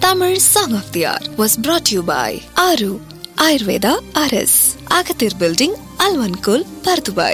Tamil Song of the Hour was brought to you by Aru Ayurveda RS, Agathir Building, Alvankul, Pardubai.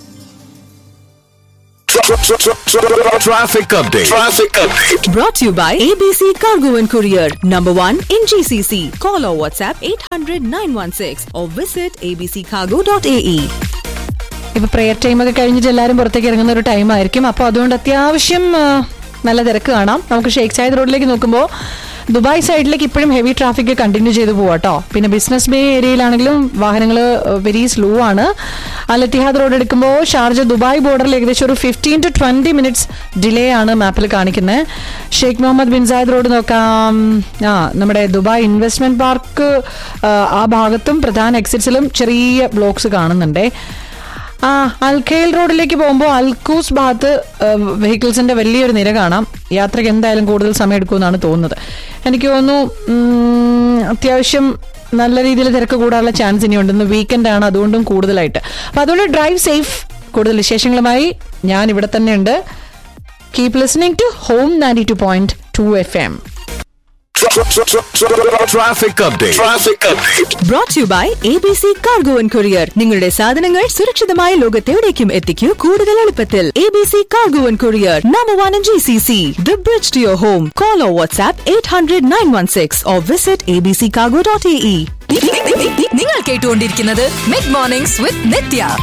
Traffic update. Traffic update. Brought to you by ABC Cargo and Courier, number one in GCC. Call or WhatsApp 800 916 or visit abccargo.ae. ഇപ്പൊ prayer time ഒക്കെ കഴിഞ്ഞിട്ട് എല്ലാവരും പുറത്തേക്ക് ഇറങ്ങുന്ന ഒരു time ആയിരിക്കും അപ്പോൾ അതുകൊണ്ട് അത്യാവശ്യം ആ, നല്ല തിരക്ക് കാണാം നമുക്ക് ഷേഖ് സായിദ് റോഡിലേക്ക് നോക്കുമ്പോൾ ദുബായ് സൈഡിലേക്ക് ഇപ്പോഴും ഹെവി ട്രാഫിക് കണ്ടിന്യൂ ചെയ്ത് പോവാട്ടോ പിന്നെ ബിസിനസ് ബേ ഏരിയയിലാണെങ്കിലും വാഹനങ്ങൾ വെരി സ്ലോ ആണ് അൽ ഇത്തിഹാദ് റോഡ് എടുക്കുമ്പോൾ ഷാർജ ദുബായ് ബോർഡറിൽ ഏകദേശം ഒരു fifteen to twenty minutes delay ആണ് മാപ്പിൽ കാണിക്കുന്നത് Sheikh Mohammed bin Zayed road നോക്കാം ആ നമ്മുടെ ദുബായ് ഇൻവെസ്റ്റ്മെന്റ് പാർക്ക് ആ ഭാഗത്തും പ്രധാന എക്സിറ്റ്സിലും ചെറിയ ബ്ലോക്സ് കാണുന്നുണ്ടേ ആ അൽഖേൽ റോഡിലേക്ക് പോകുമ്പോൾ അൽക്കൂസ് ഭാഗത്ത് വെഹിക്കിൾസിന്റെ വലിയൊരു നിര കാണാം യാത്രയ്ക്ക് എന്തായാലും കൂടുതൽ സമയം എടുക്കുമെന്നാണ് തോന്നുന്നത് എനിക്ക് തോന്നുന്നു ഉം, അത്യാവശ്യം നല്ല രീതിയിൽ തിരക്ക് കൂടാനുള്ള ചാൻസ് ഇനി ഉണ്ടെന്ന് വീക്കെൻഡ് ആണ് അതുകൊണ്ടും കൂടുതലായിട്ട് അപ്പൊ അതുകൊണ്ട് ഡ്രൈവ് സേഫ് കൂടുതൽ വിശേഷങ്ങളുമായി ഞാൻ ഇവിടെ തന്നെ ഉണ്ട് keep listening to home ninety two point two FM എം Traffic update. Traffic update. Brought to you by ABC Cargo and Courier. നിങ്ങളുടെ സാധനങ്ങൾ സുരക്ഷിതമായ ലോകത്തെവിടേക്കും എത്തിക്കൂ കൂടുതൽ എളുപ്പത്തിൽ ABC Cargo and Courier, number one in GCC. The bridge to your home. Call or WhatsApp 800 916 or visit abccargo.ae. നിങ്ങൾ കേട്ടുകൊണ്ടിരിക്കുന്നത് mid mornings വിത്ത് നിത്യ